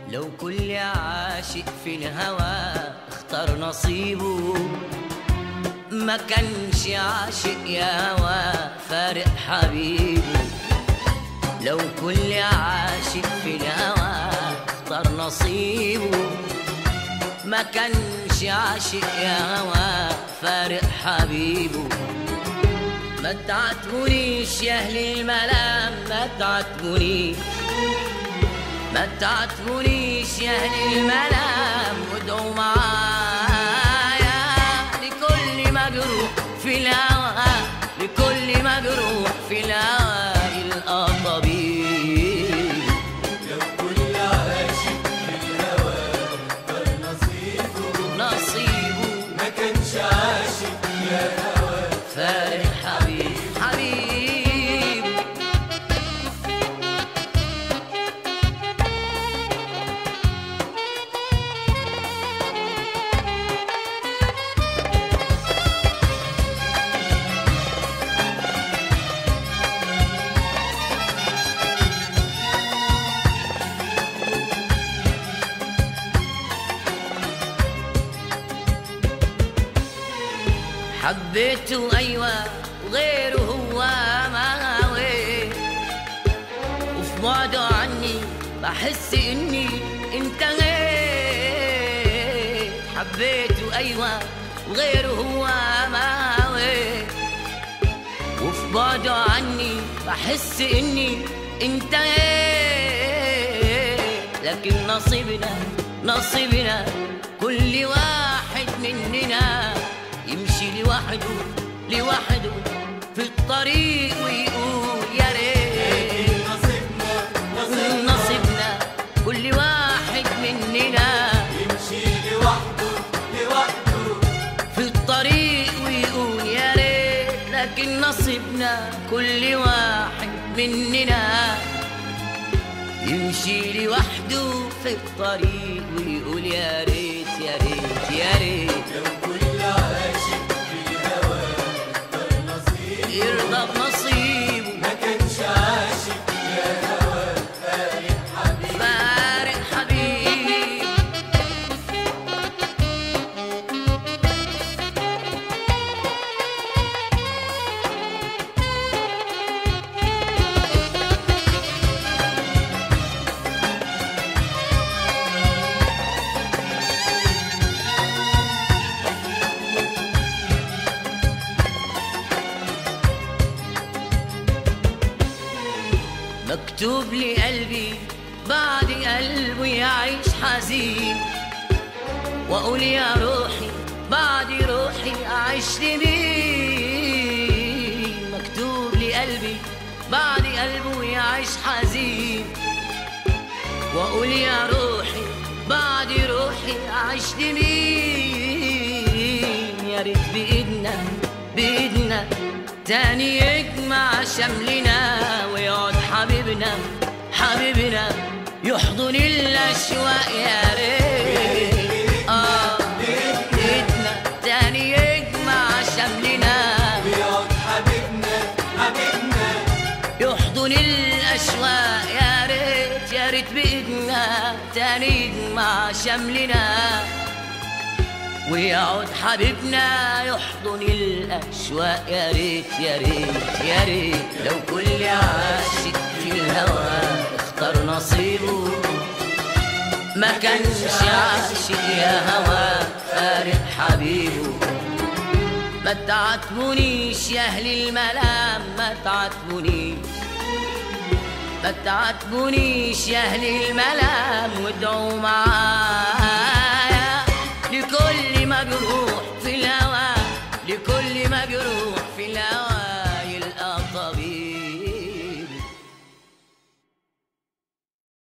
لو كل عاشق في الهوى اختار نصيبه ما كانش عاشق يا هوى فارق حبيبه لو كل عاشق في الهوى اختار نصيبه ما كانش عاشق يا هوى فارق حبيبه ما تعاتبونيش يا اهل الملام ما تعاتبونيش ما تعاتبونيش يا اهل الملام وادعوا معايا لكل مجروح في الهوى لكل مجروح في الهوى يلقى طبيب لو كل عاشق في الهوى اختار نصيبه نصيبه ما كانش عاشق يا هوى فارق حبيب حبيب حبيته أيوة وغيره هو ما هوي وفي بعده عني بحس إني انتهيت حبيته أيوة وغيره هو ما هوي وفي بعده عني بحس إني انتهيت لكن نصيبنا نصيبنا كل واحد مننا يمشي لوحده لوحده في الطريق ويقول يا ريت نصيبنا نصيبنا نصيبنا كل واحد مننا يمشي لوحده لوحده في الطريق ويقول يا ريت لكن نصيبنا كل واحد مننا يمشي لوحده في الطريق ويقول يا ريت يا ريت يا ريت لو كل عاشق في الهوى اختار نصيبه يرضى بنصيبه ما كانش عاشق يا هوى فارق حبيب فارق حبيب مكتوب لي قلبي بعد قلبه يعيش حزين واقول يا روحي بعد روحي اعيش لمين مكتوب لي قلبي بعد قلبه يعيش حزين واقول يا روحي بعد روحي اعيش لمين يا ريت بايدنا بايدنا تاني يجمع شملنا ويقعد حبيبنا حبيبنا يحضن الاشواق يا ريت اه بايدنا تاني يجمع شملنا ويقعد حبيبنا حبيبنا يحضن الاشواق يا ريت يا ريت بايدنا تاني يجمع شملنا ويقعد حبيبنا يحضن الاشواق يا ريت يا ريت يا ريت لو كل عاشق في الهوى اختار نصيبه ما كانش عاشق يا هوى فارق حبيبه ما تعاتبونيش يا اهل الملام ما تعاتبونيش ما تعاتبونيش يا اهل الملام وادعوا معايا لكل مجروح في الهوى لكل مجروح في الهوى